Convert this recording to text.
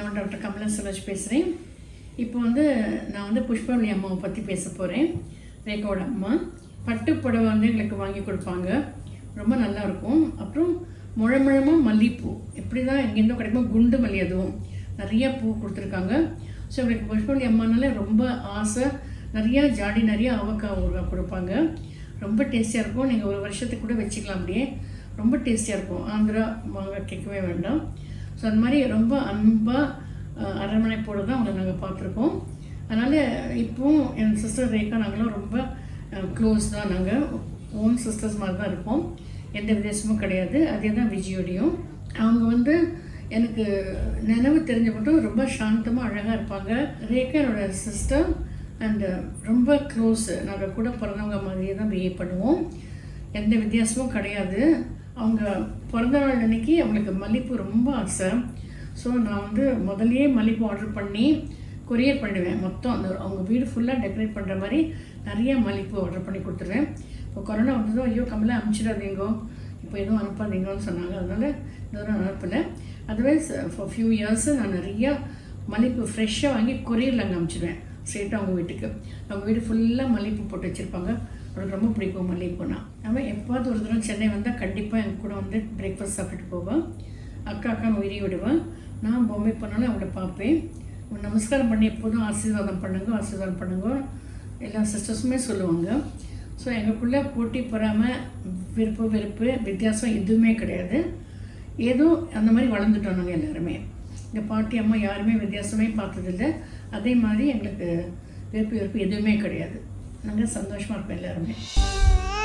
நான் டாக்டர் கமலா சுரேஷ் பேசுகிறேன் இப்போ வந்து நான் வந்து புஷ்பவல்லி அம்மாவை பற்றி பேச போகிறேன் ரேகாவோட அம்மா பட்டு புடவை வந்து எங்களுக்கு வாங்கி கொடுப்பாங்க ரொம்ப நல்லா இருக்கும் அப்புறம் முழமுழமாக மல்லிப்பூ எப்படி தான் எங்கேருந்தோ கிடைக்கும் குண்டு மல்லி அதுவும் நிறைய பூ கொடுத்துருக்காங்க ஸோ எங்களுக்கு புஷ்பவல்லி அம்மானால ரொம்ப ஆசை நிறையா ஜாடி நிறைய அவக்காய் ஊறுகாய் கொடுப்பாங்க ரொம்ப டேஸ்டியாக இருக்கும் நீங்கள் ஒரு வருஷத்துக்கு கூட வச்சுக்கலாம் அப்படியே ரொம்ப டேஸ்டியாக இருக்கும் ஆந்திரா மாங்காய் கேட்கவே வேண்டாம் ஸோ அந்த மாதிரி ரொம்ப அன்பாக அரண்மனைப்போடு தான் அவங்களை நாங்கள் பார்த்துருக்கோம் அதனால் இப்போவும் என் சிஸ்டர் ரேகா நாங்களும் ரொம்ப க்ளோஸ் தான் நாங்கள் ஓன் சிஸ்டர்ஸ் மாதிரி தான் இருப்போம் எந்த வித்தியாசமும் கிடையாது அதே தான் விஜயோடையும் அவங்க வந்து எனக்கு நினைவு தெரிஞ்ச மட்டும் ரொம்ப சாந்தமாக அழகாக இருப்பாங்க ரேகா என்னோட சிஸ்டர் அண்டு ரொம்ப க்ளோஸ் நாங்கள் கூட பிறந்தவங்க மாதிரியே தான் பிஹேவ் பண்ணுவோம் எந்த வித்தியாசமும் கிடையாது அவங்க பிறந்த நாள் அன்னைக்கு அவங்களுக்கு மல்லிப்பூ ரொம்ப ஆசை ஸோ நான் வந்து முதல்லயே மல்லிப்பூ ஆர்டர் பண்ணி கொரியர் பண்ணிடுவேன் மொத்தம் அந்த அவங்க வீடு ஃபுல்லாக டெக்கரேட் பண்ணுற மாதிரி நிறைய மல்லிப்பூ ஆர்டர் பண்ணி கொடுத்துருவேன் இப்போ கொரோனா வந்ததோ ஐயோ கமலா அனுப்பிச்சிடாதீங்கோ இப்போ எதுவும் அனுப்பாதீங்கன்னு சொன்னாங்க அதனால் இதெல்லாம் அனுப்பலை அதர்வைஸ் ஃபார் ஃபியூ இயர்ஸ் நான் நிறையா மல்லிப்பூ ஃப்ரெஷ்ஷாக வாங்கி கொரியரில் அங்கே அனுப்பிச்சிடுவேன் ஸ்ட்ரெயிட்டாக அவங்க வீட்டுக்கு அவங்க வீடு ஃபுல்லாக மல்லிப்பூ போட்டு வச்சுருப்பாங்க அவருக்கு ரொம்ப பிடிக்கும் மல்லிகைப்பூனா அவன் எப்போது ஒரு தடவை சென்னை வந்தால் கண்டிப்பாக என் கூட வந்து பிரேக்ஃபாஸ்ட் சாப்பிட்டுட்டு போவேன் அக்கா அக்கான்னு உயிரி விடுவேன் நான் பொம்மை பண்ணாலும் அவங்கள பார்ப்பேன் நமஸ்காரம் பண்ணி எப்போதும் ஆசீர்வாதம் பண்ணுங்க ஆசீர்வாதம் பண்ணுங்க எல்லா சிஸ்டர்ஸுமே சொல்லுவாங்க ஸோ எங்களுக்குள்ளே போட்டி பொறாமல் விருப்பு வெறுப்பு வித்தியாசம் எதுவுமே கிடையாது ஏதோ அந்த மாதிரி வளர்ந்துட்டோம் நாங்கள் எல்லாருமே இந்த பாட்டி அம்மா யாருமே வித்தியாசமே பார்த்ததில்ல அதே மாதிரி எங்களுக்கு விருப்பு வெறுப்பு எதுவுமே கிடையாது நாங்கள் சந்தோஷமாக இருப்போம் எல்லாருமே